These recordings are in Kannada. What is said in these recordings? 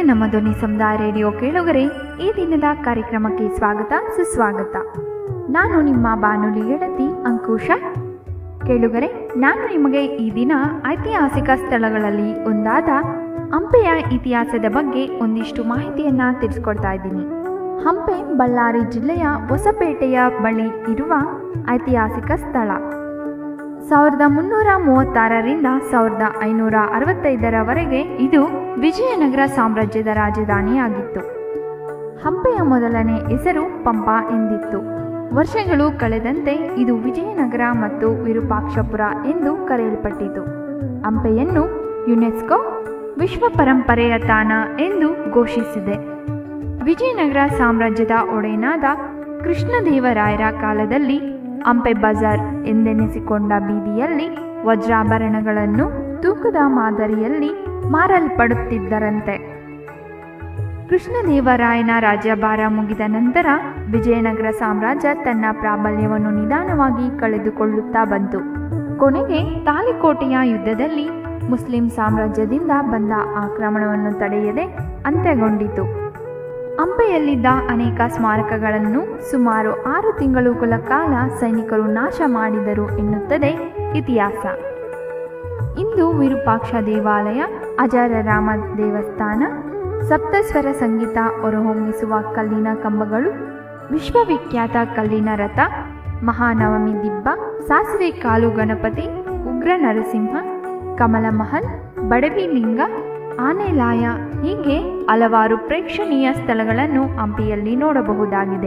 ನಮ್ಮ ಧ್ವನಿ ಸಮುದಾಯ ರೇಡಿಯೋ ಕೇಳುಗರೆ ಈ ದಿನದ ಕಾರ್ಯಕ್ರಮಕ್ಕೆ ಸ್ವಾಗತ ಸುಸ್ವಾಗತ ನಾನು ನಿಮ್ಮ ಬಾನುಲಿ ಗೆಳತಿ ಅಂಕುಶ ಕೇಳುಗರೆ ನಾನು ನಿಮಗೆ ಈ ದಿನ ಐತಿಹಾಸಿಕ ಸ್ಥಳಗಳಲ್ಲಿ ಒಂದಾದ ಹಂಪೆಯ ಇತಿಹಾಸದ ಬಗ್ಗೆ ಒಂದಿಷ್ಟು ಮಾಹಿತಿಯನ್ನ ತಿಳಿಸ್ಕೊಡ್ತಾ ಇದ್ದೀನಿ ಹಂಪೆ ಬಳ್ಳಾರಿ ಜಿಲ್ಲೆಯ ಹೊಸಪೇಟೆಯ ಬಳಿ ಇರುವ ಐತಿಹಾಸಿಕ ಸ್ಥಳ ಸಾವಿರದ ಮುನ್ನೂರ ಮೂವತ್ತಾರರಿಂದ ಸಾವಿರದ ಐನೂರ ಅರವತ್ತೈದರವರೆಗೆ ಇದು ವಿಜಯನಗರ ಸಾಮ್ರಾಜ್ಯದ ರಾಜಧಾನಿಯಾಗಿತ್ತು ಹಂಪೆಯ ಮೊದಲನೇ ಹೆಸರು ಪಂಪ ಎಂದಿತ್ತು ವರ್ಷಗಳು ಕಳೆದಂತೆ ಇದು ವಿಜಯನಗರ ಮತ್ತು ವಿರೂಪಾಕ್ಷಪುರ ಎಂದು ಕರೆಯಲ್ಪಟ್ಟಿತು ಹಂಪೆಯನ್ನು ಯುನೆಸ್ಕೋ ವಿಶ್ವ ಪರಂಪರೆಯ ತಾಣ ಎಂದು ಘೋಷಿಸಿದೆ ವಿಜಯನಗರ ಸಾಮ್ರಾಜ್ಯದ ಒಡೆಯನಾದ ಕೃಷ್ಣದೇವರಾಯರ ಕಾಲದಲ್ಲಿ ಹಂಪೆ ಬಜಾರ್ ಎಂದೆನಿಸಿಕೊಂಡ ಬೀದಿಯಲ್ಲಿ ವಜ್ರಾಭರಣಗಳನ್ನು ತೂಕದ ಮಾದರಿಯಲ್ಲಿ ಮಾರಲ್ಪಡುತ್ತಿದ್ದರಂತೆ ಕೃಷ್ಣದೇವರಾಯನ ರಾಜ್ಯಭಾರ ಮುಗಿದ ನಂತರ ವಿಜಯನಗರ ಸಾಮ್ರಾಜ್ಯ ತನ್ನ ಪ್ರಾಬಲ್ಯವನ್ನು ನಿಧಾನವಾಗಿ ಕಳೆದುಕೊಳ್ಳುತ್ತಾ ಬಂತು ಕೊನೆಗೆ ತಾಲಿಕೋಟೆಯ ಯುದ್ಧದಲ್ಲಿ ಮುಸ್ಲಿಂ ಸಾಮ್ರಾಜ್ಯದಿಂದ ಬಂದ ಆಕ್ರಮಣವನ್ನು ತಡೆಯದೆ ಅಂತ್ಯಗೊಂಡಿತು ಹಂಪೆಯಲ್ಲಿದ್ದ ಅನೇಕ ಸ್ಮಾರಕಗಳನ್ನು ಸುಮಾರು ಆರು ತಿಂಗಳುಗಳ ಕಾಲ ಸೈನಿಕರು ನಾಶ ಮಾಡಿದರು ಎನ್ನುತ್ತದೆ ಇತಿಹಾಸ ಇಂದು ವಿರೂಪಾಕ್ಷ ದೇವಾಲಯ ಅಜರರಾಮ ದೇವಸ್ಥಾನ ಸಪ್ತಸ್ವರ ಸಂಗೀತ ಹೊರಹೊಮ್ಮಿಸುವ ಕಲ್ಲಿನ ಕಂಬಗಳು ವಿಶ್ವವಿಖ್ಯಾತ ಕಲ್ಲಿನ ರಥ ಮಹಾನವಮಿ ದಿಬ್ಬ ಸಾಸಿವೆ ಕಾಲು ಗಣಪತಿ ಉಗ್ರ ನರಸಿಂಹ ಕಮಲ ಮಹಲ್ ಬಡವಿ ಲಿಂಗ ಆನೆಲಾಯ ಹೀಗೆ ಹಲವಾರು ಪ್ರೇಕ್ಷಣೀಯ ಸ್ಥಳಗಳನ್ನು ಹಂಪಿಯಲ್ಲಿ ನೋಡಬಹುದಾಗಿದೆ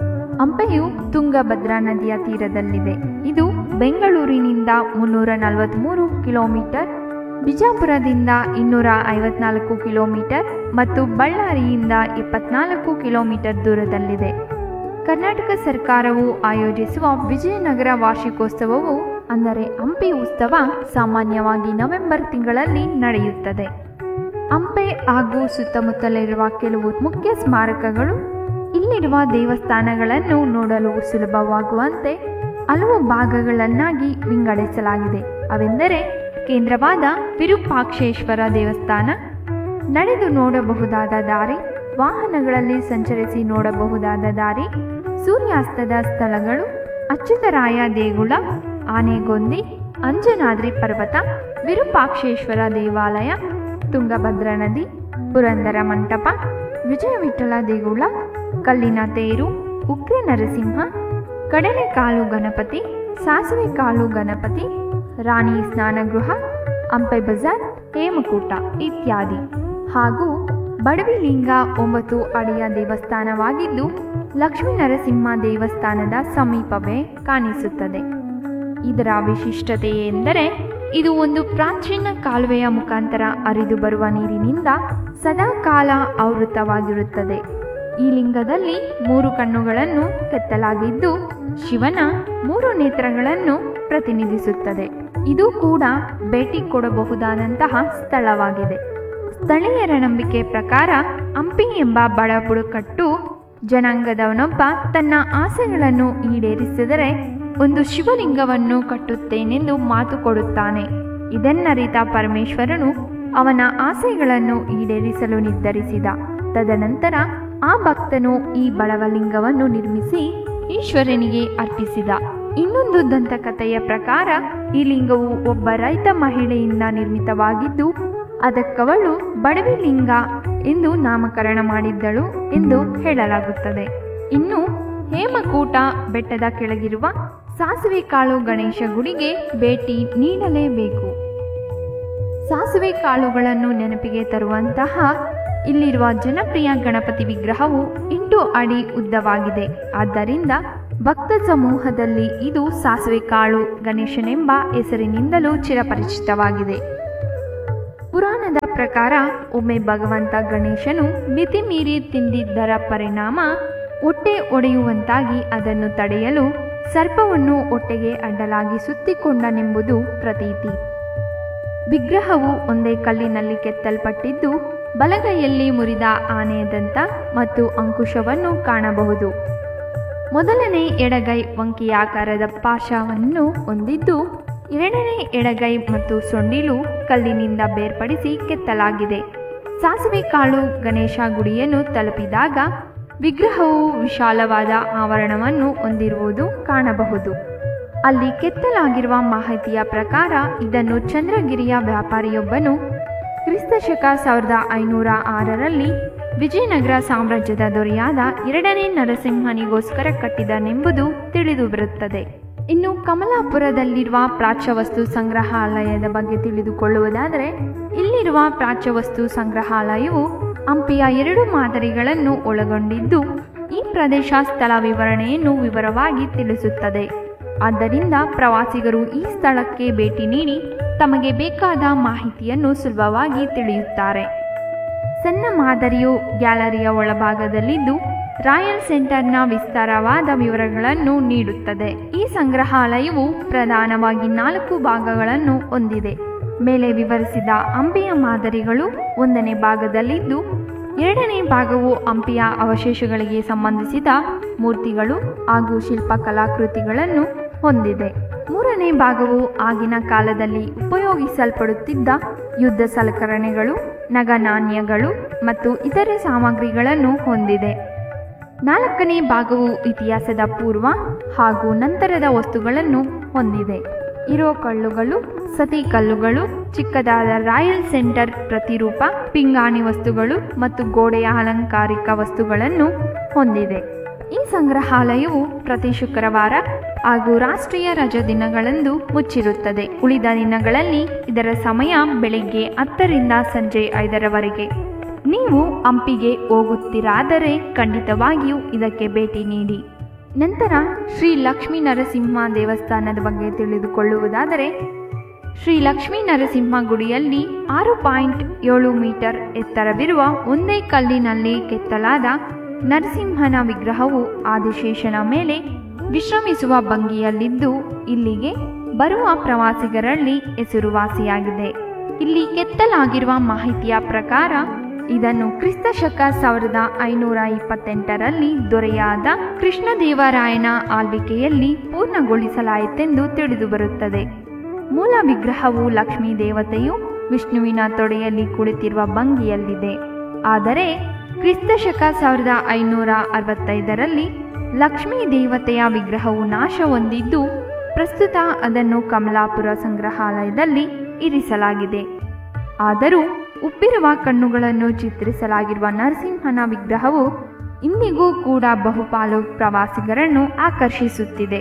ಹಂಪೆಯು ತುಂಗಭದ್ರಾ ನದಿಯ ತೀರದಲ್ಲಿದೆ ಇದು ಬೆಂಗಳೂರಿನಿಂದ ಮುನ್ನೂರ ನಲವತ್ತ್ಮೂರು ಕಿಲೋಮೀಟರ್ ಬಿಜಾಪುರದಿಂದ ಇನ್ನೂರ ಐವತ್ನಾಲ್ಕು ಕಿಲೋಮೀಟರ್ ಮತ್ತು ಬಳ್ಳಾರಿಯಿಂದ ಇಪ್ಪತ್ನಾಲ್ಕು ಕಿಲೋಮೀಟರ್ ದೂರದಲ್ಲಿದೆ ಕರ್ನಾಟಕ ಸರ್ಕಾರವು ಆಯೋಜಿಸುವ ವಿಜಯನಗರ ವಾರ್ಷಿಕೋತ್ಸವವು ಅಂದರೆ ಹಂಪಿ ಉತ್ಸವ ಸಾಮಾನ್ಯವಾಗಿ ನವೆಂಬರ್ ತಿಂಗಳಲ್ಲಿ ನಡೆಯುತ್ತದೆ ಹಂಪೆ ಹಾಗೂ ಸುತ್ತಮುತ್ತಲಿರುವ ಕೆಲವು ಮುಖ್ಯ ಸ್ಮಾರಕಗಳು ಇಲ್ಲಿರುವ ದೇವಸ್ಥಾನಗಳನ್ನು ನೋಡಲು ಸುಲಭವಾಗುವಂತೆ ಹಲವು ಭಾಗಗಳನ್ನಾಗಿ ವಿಂಗಡಿಸಲಾಗಿದೆ ಅವೆಂದರೆ ಕೇಂದ್ರವಾದ ವಿರೂಪಾಕ್ಷೇಶ್ವರ ದೇವಸ್ಥಾನ ನಡೆದು ನೋಡಬಹುದಾದ ದಾರಿ ವಾಹನಗಳಲ್ಲಿ ಸಂಚರಿಸಿ ನೋಡಬಹುದಾದ ದಾರಿ ಸೂರ್ಯಾಸ್ತದ ಸ್ಥಳಗಳು ಅಚ್ಯುತರಾಯ ದೇಗುಲ ಆನೆಗೊಂದಿ ಅಂಜನಾದ್ರಿ ಪರ್ವತ ವಿರೂಪಾಕ್ಷೇಶ್ವರ ದೇವಾಲಯ ತುಂಗಭದ್ರಾ ನದಿ ಪುರಂದರ ಮಂಟಪ ವಿಜಯವಿಠಲ ದೇಗುಲ ಕಲ್ಲಿನ ತೇರು ಉಗ್ರ ನರಸಿಂಹ ಕಡಲೆಕಾಳು ಗಣಪತಿ ಸಾಸಿವೆ ಕಾಳು ಗಣಪತಿ ರಾಣಿ ಸ್ನಾನಗೃಹ ಹಂಪೆ ಬಜಾರ್ ಹೇಮಕೂಟ ಇತ್ಯಾದಿ ಹಾಗೂ ಬಡವಿಲಿಂಗ ಒಂಬತ್ತು ಅಡಿಯ ದೇವಸ್ಥಾನವಾಗಿದ್ದು ಲಕ್ಷ್ಮೀ ನರಸಿಂಹ ದೇವಸ್ಥಾನದ ಸಮೀಪವೇ ಕಾಣಿಸುತ್ತದೆ ಇದರ ವಿಶಿಷ್ಟತೆ ಎಂದರೆ ಇದು ಒಂದು ಪ್ರಾಚೀನ ಕಾಲುವೆಯ ಮುಖಾಂತರ ಹರಿದು ಬರುವ ನೀರಿನಿಂದ ಸದಾಕಾಲ ಆವೃತವಾಗಿರುತ್ತದೆ ಈ ಲಿಂಗದಲ್ಲಿ ಮೂರು ಕಣ್ಣುಗಳನ್ನು ಕೆತ್ತಲಾಗಿದ್ದು ಶಿವನ ಮೂರು ನೇತ್ರಗಳನ್ನು ಪ್ರತಿನಿಧಿಸುತ್ತದೆ ಇದು ಕೂಡ ಭೇಟಿ ಕೊಡಬಹುದಾದಂತಹ ಸ್ಥಳವಾಗಿದೆ ಸ್ಥಳೀಯರ ನಂಬಿಕೆ ಪ್ರಕಾರ ಹಂಪಿ ಎಂಬ ಬಡಬುಡಕಟ್ಟು ಜನಾಂಗದವನೊಬ್ಬ ತನ್ನ ಆಸೆಗಳನ್ನು ಈಡೇರಿಸಿದರೆ ಒಂದು ಶಿವಲಿಂಗವನ್ನು ಕಟ್ಟುತ್ತೇನೆಂದು ಮಾತು ಕೊಡುತ್ತಾನೆ ಇದನ್ನರಿತ ಪರಮೇಶ್ವರನು ಅವನ ಆಸೆಗಳನ್ನು ಈಡೇರಿಸಲು ನಿರ್ಧರಿಸಿದ ತದನಂತರ ಆ ಭಕ್ತನು ಈ ಬಡವಲಿಂಗವನ್ನು ನಿರ್ಮಿಸಿ ಈಶ್ವರನಿಗೆ ಅರ್ಪಿಸಿದ ಇನ್ನೊಂದು ದಂತಕಥೆಯ ಪ್ರಕಾರ ಈ ಲಿಂಗವು ಒಬ್ಬ ರೈತ ಮಹಿಳೆಯಿಂದ ನಿರ್ಮಿತವಾಗಿದ್ದು ಅದಕ್ಕವಳು ಬಡವಿ ಲಿಂಗ ಎಂದು ನಾಮಕರಣ ಮಾಡಿದ್ದಳು ಎಂದು ಹೇಳಲಾಗುತ್ತದೆ ಇನ್ನು ಹೇಮಕೂಟ ಬೆಟ್ಟದ ಕೆಳಗಿರುವ ಸಾಸಿವೆ ಕಾಳು ಗಣೇಶ ಗುಡಿಗೆ ಭೇಟಿ ನೀಡಲೇಬೇಕು ಸಾಸಿವೆ ಕಾಳುಗಳನ್ನು ನೆನಪಿಗೆ ತರುವಂತಹ ಇಲ್ಲಿರುವ ಜನಪ್ರಿಯ ಗಣಪತಿ ವಿಗ್ರಹವು ಎಂಟು ಅಡಿ ಉದ್ದವಾಗಿದೆ ಆದ್ದರಿಂದ ಭಕ್ತ ಸಮೂಹದಲ್ಲಿ ಇದು ಸಾಸಿವೆ ಕಾಳು ಗಣೇಶನೆಂಬ ಹೆಸರಿನಿಂದಲೂ ಚಿರಪರಿಚಿತವಾಗಿದೆ ಪುರಾಣದ ಪ್ರಕಾರ ಒಮ್ಮೆ ಭಗವಂತ ಗಣೇಶನು ಮಿತಿ ಮೀರಿ ತಿಂದಿದ್ದರ ಪರಿಣಾಮ ಹೊಟ್ಟೆ ಒಡೆಯುವಂತಾಗಿ ಅದನ್ನು ತಡೆಯಲು ಸರ್ಪವನ್ನು ಹೊಟ್ಟೆಗೆ ಅಡ್ಡಲಾಗಿ ಸುತ್ತಿಕೊಂಡನೆಂಬುದು ಪ್ರತೀತಿ ವಿಗ್ರಹವು ಒಂದೇ ಕಲ್ಲಿನಲ್ಲಿ ಕೆತ್ತಲ್ಪಟ್ಟಿದ್ದು ಬಲಗೈಯಲ್ಲಿ ಮುರಿದ ಆನೆಯ ದಂತ ಮತ್ತು ಅಂಕುಶವನ್ನು ಕಾಣಬಹುದು ಮೊದಲನೇ ಎಡಗೈ ವಂಕಿಯಾಕಾರದ ಪಾಶವನ್ನು ಹೊಂದಿದ್ದು ಎರಡನೇ ಎಡಗೈ ಮತ್ತು ಸೊಂಡಿಲು ಕಲ್ಲಿನಿಂದ ಬೇರ್ಪಡಿಸಿ ಕೆತ್ತಲಾಗಿದೆ ಸಾಸಿವೆ ಕಾಳು ಗಣೇಶ ಗುಡಿಯನ್ನು ತಲುಪಿದಾಗ ವಿಗ್ರಹವು ವಿಶಾಲವಾದ ಆವರಣವನ್ನು ಹೊಂದಿರುವುದು ಕಾಣಬಹುದು ಅಲ್ಲಿ ಕೆತ್ತಲಾಗಿರುವ ಮಾಹಿತಿಯ ಪ್ರಕಾರ ಇದನ್ನು ಚಂದ್ರಗಿರಿಯ ವ್ಯಾಪಾರಿಯೊಬ್ಬನು ಕ್ರಿಸ್ತಶಕ ಸಾವಿರದ ಐನೂರ ಆರರಲ್ಲಿ ವಿಜಯನಗರ ಸಾಮ್ರಾಜ್ಯದ ದೊರೆಯಾದ ಎರಡನೇ ನರಸಿಂಹನಿಗೋಸ್ಕರ ಕಟ್ಟಿದನೆಂಬುದು ತಿಳಿದು ಬರುತ್ತದೆ ಇನ್ನು ಕಮಲಾಪುರದಲ್ಲಿರುವ ಪ್ರಾಚ್ಯವಸ್ತು ಸಂಗ್ರಹಾಲಯದ ಬಗ್ಗೆ ತಿಳಿದುಕೊಳ್ಳುವುದಾದರೆ ಇಲ್ಲಿರುವ ಪ್ರಾಚ್ಯವಸ್ತು ಸಂಗ್ರಹಾಲಯವು ಹಂಪಿಯ ಎರಡು ಮಾದರಿಗಳನ್ನು ಒಳಗೊಂಡಿದ್ದು ಈ ಪ್ರದೇಶ ಸ್ಥಳ ವಿವರಣೆಯನ್ನು ವಿವರವಾಗಿ ತಿಳಿಸುತ್ತದೆ ಆದ್ದರಿಂದ ಪ್ರವಾಸಿಗರು ಈ ಸ್ಥಳಕ್ಕೆ ಭೇಟಿ ನೀಡಿ ತಮಗೆ ಬೇಕಾದ ಮಾಹಿತಿಯನ್ನು ಸುಲಭವಾಗಿ ತಿಳಿಯುತ್ತಾರೆ ಸಣ್ಣ ಮಾದರಿಯು ಗ್ಯಾಲರಿಯ ಒಳಭಾಗದಲ್ಲಿದ್ದು ರಾಯಲ್ ಸೆಂಟರ್ನ ವಿಸ್ತಾರವಾದ ವಿವರಗಳನ್ನು ನೀಡುತ್ತದೆ ಈ ಸಂಗ್ರಹಾಲಯವು ಪ್ರಧಾನವಾಗಿ ನಾಲ್ಕು ಭಾಗಗಳನ್ನು ಹೊಂದಿದೆ ಮೇಲೆ ವಿವರಿಸಿದ ಹಂಪಿಯ ಮಾದರಿಗಳು ಒಂದನೇ ಭಾಗದಲ್ಲಿದ್ದು ಎರಡನೇ ಭಾಗವು ಹಂಪಿಯ ಅವಶೇಷಗಳಿಗೆ ಸಂಬಂಧಿಸಿದ ಮೂರ್ತಿಗಳು ಹಾಗೂ ಶಿಲ್ಪಕಲಾಕೃತಿಗಳನ್ನು ಹೊಂದಿದೆ ಮೂರನೇ ಭಾಗವು ಆಗಿನ ಕಾಲದಲ್ಲಿ ಉಪಯೋಗಿಸಲ್ಪಡುತ್ತಿದ್ದ ಯುದ್ಧ ಸಲಕರಣೆಗಳು ನಗನಾಣ್ಯಗಳು ಮತ್ತು ಇತರೆ ಸಾಮಗ್ರಿಗಳನ್ನು ಹೊಂದಿದೆ ನಾಲ್ಕನೇ ಭಾಗವು ಇತಿಹಾಸದ ಪೂರ್ವ ಹಾಗೂ ನಂತರದ ವಸ್ತುಗಳನ್ನು ಹೊಂದಿದೆ ಇರೋ ಕಲ್ಲುಗಳು ಸತಿ ಕಲ್ಲುಗಳು ಚಿಕ್ಕದಾದ ರಾಯಲ್ ಸೆಂಟರ್ ಪ್ರತಿರೂಪ ಪಿಂಗಾಣಿ ವಸ್ತುಗಳು ಮತ್ತು ಗೋಡೆಯ ಅಲಂಕಾರಿಕ ವಸ್ತುಗಳನ್ನು ಹೊಂದಿದೆ ಈ ಸಂಗ್ರಹಾಲಯವು ಪ್ರತಿ ಶುಕ್ರವಾರ ಹಾಗೂ ರಾಷ್ಟ್ರೀಯ ರಜಾ ದಿನಗಳಂದು ಮುಚ್ಚಿರುತ್ತದೆ ಉಳಿದ ದಿನಗಳಲ್ಲಿ ಇದರ ಸಮಯ ಬೆಳಿಗ್ಗೆ ಹತ್ತರಿಂದ ಸಂಜೆ ಐದರವರೆಗೆ ನೀವು ಹಂಪಿಗೆ ಹೋಗುತ್ತೀರಾದರೆ ಖಂಡಿತವಾಗಿಯೂ ಇದಕ್ಕೆ ಭೇಟಿ ನೀಡಿ ನಂತರ ಶ್ರೀ ಲಕ್ಷ್ಮೀ ನರಸಿಂಹ ದೇವಸ್ಥಾನದ ಬಗ್ಗೆ ತಿಳಿದುಕೊಳ್ಳುವುದಾದರೆ ಶ್ರೀ ಲಕ್ಷ್ಮೀ ನರಸಿಂಹ ಗುಡಿಯಲ್ಲಿ ಆರು ಪಾಯಿಂಟ್ ಏಳು ಮೀಟರ್ ಎತ್ತರವಿರುವ ಒಂದೇ ಕಲ್ಲಿನಲ್ಲಿ ಕೆತ್ತಲಾದ ನರಸಿಂಹನ ವಿಗ್ರಹವು ಆದಿಶೇಷನ ಮೇಲೆ ವಿಶ್ರಮಿಸುವ ಭಂಗಿಯಲ್ಲಿದ್ದು ಇಲ್ಲಿಗೆ ಬರುವ ಪ್ರವಾಸಿಗರಲ್ಲಿ ಹೆಸರುವಾಸಿಯಾಗಿದೆ ಇಲ್ಲಿ ಕೆತ್ತಲಾಗಿರುವ ಮಾಹಿತಿಯ ಪ್ರಕಾರ ಇದನ್ನು ಕ್ರಿಸ್ತ ಶಕ ಸಾವಿರದ ಐನೂರ ಇಪ್ಪತ್ತೆಂಟರಲ್ಲಿ ದೊರೆಯಾದ ಕೃಷ್ಣದೇವರಾಯನ ಆಳ್ವಿಕೆಯಲ್ಲಿ ಪೂರ್ಣಗೊಳಿಸಲಾಯಿತೆಂದು ತಿಳಿದುಬರುತ್ತದೆ ಮೂಲ ವಿಗ್ರಹವು ಲಕ್ಷ್ಮೀ ದೇವತೆಯು ವಿಷ್ಣುವಿನ ತೊಡೆಯಲ್ಲಿ ಕುಳಿತಿರುವ ಭಂಗಿಯಲ್ಲಿದೆ ಆದರೆ ಕ್ರಿಸ್ತಶಕ ಸಾವಿರದ ಐನೂರ ಅರವತ್ತೈದರಲ್ಲಿ ಲಕ್ಷ್ಮೀ ದೇವತೆಯ ವಿಗ್ರಹವು ನಾಶ ಹೊಂದಿದ್ದು ಪ್ರಸ್ತುತ ಅದನ್ನು ಕಮಲಾಪುರ ಸಂಗ್ರಹಾಲಯದಲ್ಲಿ ಇರಿಸಲಾಗಿದೆ ಆದರೂ ಉಬ್ಬಿರುವ ಕಣ್ಣುಗಳನ್ನು ಚಿತ್ರಿಸಲಾಗಿರುವ ನರಸಿಂಹನ ವಿಗ್ರಹವು ಇಂದಿಗೂ ಕೂಡ ಬಹುಪಾಲು ಪ್ರವಾಸಿಗರನ್ನು ಆಕರ್ಷಿಸುತ್ತಿದೆ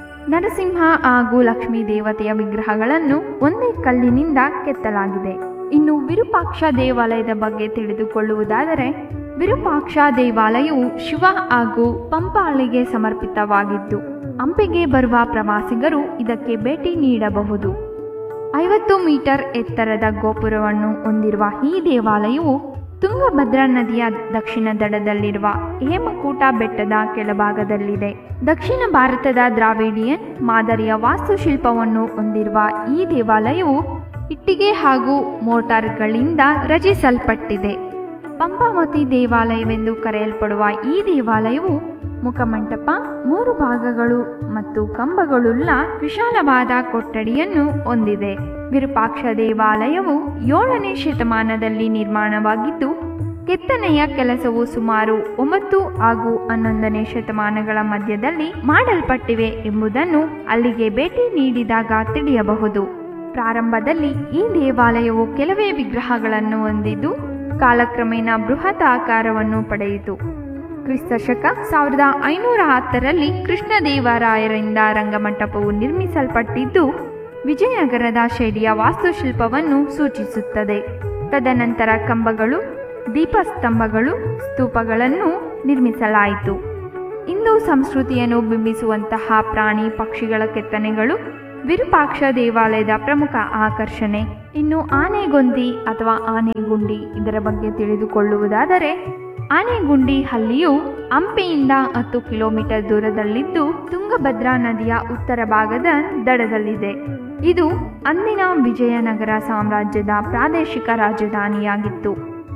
ನರಸಿಂಹ ಹಾಗೂ ಲಕ್ಷ್ಮೀ ದೇವತೆಯ ವಿಗ್ರಹಗಳನ್ನು ಒಂದೇ ಕಲ್ಲಿನಿಂದ ಕೆತ್ತಲಾಗಿದೆ ಇನ್ನು ವಿರೂಪಾಕ್ಷ ದೇವಾಲಯದ ಬಗ್ಗೆ ತಿಳಿದುಕೊಳ್ಳುವುದಾದರೆ ವಿರೂಪಾಕ್ಷ ದೇವಾಲಯವು ಶಿವ ಹಾಗೂ ಪಂಪಾಳಿಗೆ ಸಮರ್ಪಿತವಾಗಿದ್ದು ಹಂಪಿಗೆ ಬರುವ ಪ್ರವಾಸಿಗರು ಇದಕ್ಕೆ ಭೇಟಿ ನೀಡಬಹುದು ಐವತ್ತು ಮೀಟರ್ ಎತ್ತರದ ಗೋಪುರವನ್ನು ಹೊಂದಿರುವ ಈ ದೇವಾಲಯವು ತುಂಗಭದ್ರಾ ನದಿಯ ದಕ್ಷಿಣ ದಡದಲ್ಲಿರುವ ಹೇಮಕೂಟ ಬೆಟ್ಟದ ಕೆಳಭಾಗದಲ್ಲಿದೆ ದಕ್ಷಿಣ ಭಾರತದ ದ್ರಾವಿಡಿಯನ್ ಮಾದರಿಯ ವಾಸ್ತುಶಿಲ್ಪವನ್ನು ಹೊಂದಿರುವ ಈ ದೇವಾಲಯವು ಇಟ್ಟಿಗೆ ಹಾಗೂ ಮೋಟಾರ್ಗಳಿಂದ ರಚಿಸಲ್ಪಟ್ಟಿದೆ ಪಂಪಾವತಿ ದೇವಾಲಯವೆಂದು ಕರೆಯಲ್ಪಡುವ ಈ ದೇವಾಲಯವು ಮುಖಮಂಟಪ ಮೂರು ಭಾಗಗಳು ಮತ್ತು ಕಂಬಗಳುಳ್ಳ ವಿಶಾಲವಾದ ಕೊಠಡಿಯನ್ನು ಹೊಂದಿದೆ ವಿರೂಪಾಕ್ಷ ದೇವಾಲಯವು ಏಳನೇ ಶತಮಾನದಲ್ಲಿ ನಿರ್ಮಾಣವಾಗಿದ್ದು ಕೆತ್ತನೆಯ ಕೆಲಸವು ಸುಮಾರು ಒಂಬತ್ತು ಹಾಗೂ ಹನ್ನೊಂದನೇ ಶತಮಾನಗಳ ಮಧ್ಯದಲ್ಲಿ ಮಾಡಲ್ಪಟ್ಟಿವೆ ಎಂಬುದನ್ನು ಅಲ್ಲಿಗೆ ಭೇಟಿ ನೀಡಿದಾಗ ತಿಳಿಯಬಹುದು ಪ್ರಾರಂಭದಲ್ಲಿ ಈ ದೇವಾಲಯವು ಕೆಲವೇ ವಿಗ್ರಹಗಳನ್ನು ಹೊಂದಿದ್ದು ಕಾಲಕ್ರಮೇಣ ಬೃಹತ್ ಆಕಾರವನ್ನು ಪಡೆಯಿತು ಕ್ರಿಸ್ತಶಕ ಸಾವಿರದ ಐನೂರ ಹತ್ತರಲ್ಲಿ ಕೃಷ್ಣದೇವರಾಯರಿಂದ ರಂಗಮಂಟಪವು ನಿರ್ಮಿಸಲ್ಪಟ್ಟಿದ್ದು ವಿಜಯನಗರದ ಶೈಲಿಯ ವಾಸ್ತುಶಿಲ್ಪವನ್ನು ಸೂಚಿಸುತ್ತದೆ ತದನಂತರ ಕಂಬಗಳು ದೀಪಸ್ತಂಭಗಳು ಸ್ತೂಪಗಳನ್ನು ನಿರ್ಮಿಸಲಾಯಿತು ಇಂದು ಸಂಸ್ಕೃತಿಯನ್ನು ಬಿಂಬಿಸುವಂತಹ ಪ್ರಾಣಿ ಪಕ್ಷಿಗಳ ಕೆತ್ತನೆಗಳು ವಿರೂಪಾಕ್ಷ ದೇವಾಲಯದ ಪ್ರಮುಖ ಆಕರ್ಷಣೆ ಇನ್ನು ಆನೆಗೊಂದಿ ಅಥವಾ ಆನೆಗುಂಡಿ ಇದರ ಬಗ್ಗೆ ತಿಳಿದುಕೊಳ್ಳುವುದಾದರೆ ಆನೆಗುಂಡಿ ಹಳ್ಳಿಯು ಹಂಪಿಯಿಂದ ಹತ್ತು ಕಿಲೋಮೀಟರ್ ದೂರದಲ್ಲಿದ್ದು ತುಂಗಭದ್ರಾ ನದಿಯ ಉತ್ತರ ಭಾಗದ ದಡದಲ್ಲಿದೆ ಇದು ಅಂದಿನ ವಿಜಯನಗರ ಸಾಮ್ರಾಜ್ಯದ ಪ್ರಾದೇಶಿಕ ರಾಜಧಾನಿಯಾಗಿತ್ತು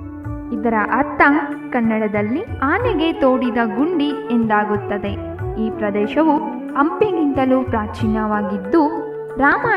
ಇದರ ಅರ್ಥ ಕನ್ನಡದಲ್ಲಿ ಆನೆಗೆ ತೋಡಿದ ಗುಂಡಿ ಎಂದಾಗುತ್ತದೆ ಈ ಪ್ರದೇಶವು ಹಂಪಿಗಿಂತಲೂ ಪ್ರಾಚೀನವಾಗಿದ್ದು ರಾಮಾಯಣ